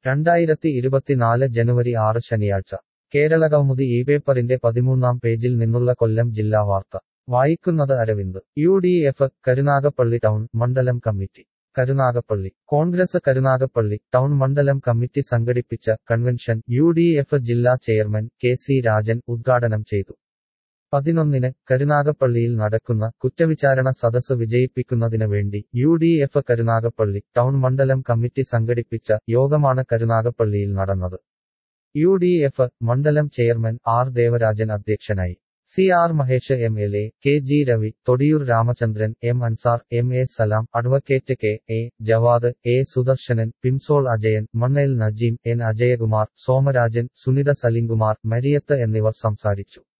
രണ്ടായിരത്തി ഇരുപത്തിനാല് ജനുവരി ആറ് ശനിയാഴ്ച കേരളകൗമുദി ഈ പേപ്പറിന്റെ പതിമൂന്നാം പേജിൽ നിന്നുള്ള കൊല്ലം ജില്ലാ വാർത്ത വായിക്കുന്നത് Aravind U D F Karunagappally town മണ്ഡലം കമ്മിറ്റി കരുനാഗപ്പള്ളി കോൺഗ്രസ് കരുനാഗപ്പള്ളി ടൗൺ മണ്ഡലം കമ്മിറ്റി സംഘടിപ്പിച്ച കൺവെൻഷൻ യു ഡി എഫ് ജില്ലാ ചെയർമാൻ കെ സി രാജൻ ഉദ്ഘാടനം ചെയ്തു പതിനൊന്നിന് കരുനാഗപ്പള്ളിയിൽ നടക്കുന്ന കുറ്റവിചാരണ സദസ് വിജയിപ്പിക്കുന്നതിന് വേണ്ടി U D F Karunagappally town മണ്ഡലം കമ്മിറ്റി സംഘടിപ്പിച്ച യോഗമാണ് കരുനാഗപ്പള്ളിയിൽ നടന്നത് യു ഡി എഫ് മണ്ഡലം ചെയർമാൻ ആർ ദേവരാജൻ അധ്യക്ഷനായി C R Mahesh M L A K G Ravi Thodiyoor Ramachandran M Ansar M A Salam advocate K A Javad A Sudarsanan പിംസോൾ അജയൻ മണ്ണേൽ നജീം എൻ അജയകുമാർ സോമരാജൻ സുനിത സലിംകുമാർ മരിയത്ത് എന്നിവർ സംസാരിച്ചു